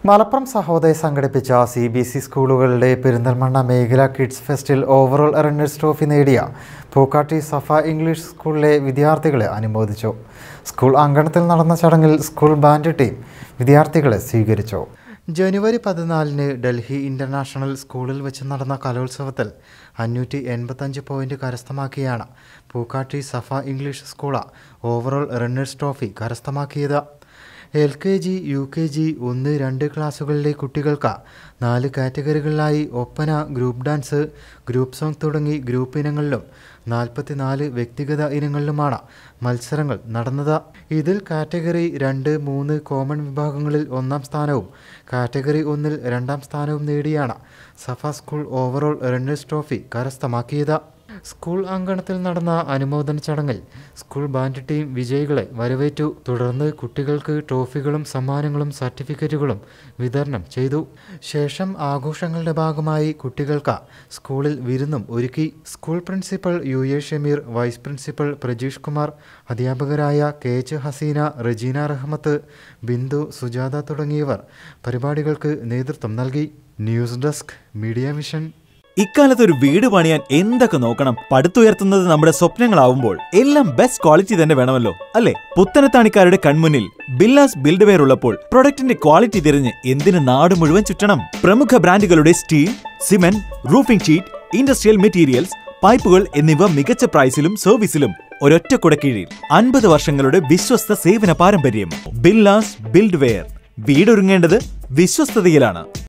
മലപ്പുറം സഹോദയ സംഘടിപ്പിച്ച C B S E സ്കൂളുകളുടെ പെരിന്തൽമണ്ണ മേഖല കിഡ്സ് ഫെസ്റ്റിൽ ഓവറോൾ റണ്ണേഴ്സ് ട്രോഫി നേടിയ പൂക്കാട്ടി സഫ ഇംഗ്ലീഷ് സ്കൂളിലെ വിദ്യാർത്ഥികളെ അനുമോദിച്ചു സ്കൂൾ അങ്കണത്തിൽ നടന്ന ചടങ്ങിൽ സ്കൂൾ ബാൻഡ് ടീം വിദ്യാർത്ഥികളെ സ്വീകരിച്ചു ജനുവരി പതിനാലിന് ഡൽഹി ഇൻ്റർനാഷണൽ സ്കൂളിൽ വെച്ച് നടന്ന കലോത്സവത്തിൽ അഞ്ഞൂറ്റി എൺപത്തഞ്ച് പോയിന്റ് കരസ്ഥമാക്കിയാണ് Pookkatti Safa English school overall runners trophy കരസ്ഥമാക്കിയത് L K G U K G ഒന്ന് രണ്ട് ക്ലാസ്സുകളിലെ കുട്ടികൾക്ക് നാല് കാറ്റഗറികളിലായി oppana group dance group song തുടങ്ങി ഗ്രൂപ്പ് ഇനങ്ങളിലും നാൽപ്പത്തിനാല് വ്യക്തിഗത ഇനങ്ങളിലുമാണ് മത്സരങ്ങൾ നടന്നത് ഇതിൽ കാറ്റഗറി രണ്ട് മൂന്ന് കോമൺ വിഭാഗങ്ങളിൽ ഒന്നാം സ്ഥാനവും കാറ്റഗറി ഒന്നിൽ രണ്ടാം സ്ഥാനവും നേടിയാണ് Safa school overall runners trophy കരസ്ഥമാക്കിയത് സ്കൂൾ അങ്കണത്തിൽ നടന്ന അനുമോദന ചടങ്ങിൽ സ്കൂൾ ബാൻഡ് ടീം വിജയികളെ വരവേറ്റു തുടർന്ന് കുട്ടികൾക്ക് ട്രോഫികളും സമ്മാനങ്ങളും സർട്ടിഫിക്കറ്റുകളും വിതരണം ചെയ്തു ശേഷം ആഘോഷങ്ങളുടെ ഭാഗമായി കുട്ടികൾക്ക് സ്കൂളിൽ വിരുന്നും ഒരുക്കി school principal U A Shameer vice principal Prajeesh Kumar അധ്യാപകരായ കെ എച്ച് ഹസീന റജീന റഹ്മത്ത് ബിന്ദു സുജാത തുടങ്ങിയവർ പരിപാടികൾക്ക് നേതൃത്വം നൽകി ന്യൂസ് ഡെസ്ക് മീഡിയ മിഷൻ ഇക്കാലത്ത് ഒരു വീട് പണിയാൻ എന്തൊക്കെ നോക്കണം പടുത്തുയർത്തുന്നത് നമ്മുടെ സ്വപ്നങ്ങളാവുമ്പോൾ എല്ലാം ബെസ്റ്റ് ക്വാളിറ്റി തന്നെ വേണമല്ലോ അല്ലേ പുത്തനത്താണിക്കാരുടെ കൺമുന്നിൽ ബില്ലാസ് ബിൽഡ്വെയർ ഉള്ളപ്പോൾ പ്രൊഡക്റ്റിന്റെ ക്വാളിറ്റി തിരിഞ്ഞ് എന്തിന് നാട് മുഴുവൻ ചുറ്റണം പ്രമുഖ ബ്രാൻഡുകളുടെ steel cement roofing sheet industrial materials പൈപ്പുകൾ എന്നിവ മികച്ച പ്രൈസിലും സർവീസിലും ഒരൊറ്റ കുടക്കീഴിൽ അൻപത് വർഷങ്ങളുടെ വിശ്വസ്ത സേവന പാരമ്പര്യം ബില്ലാസ് ബിൽഡ്വെയർ വീടൊരുങ്ങേണ്ടത് വിശ്വസ്തതയിലാണ്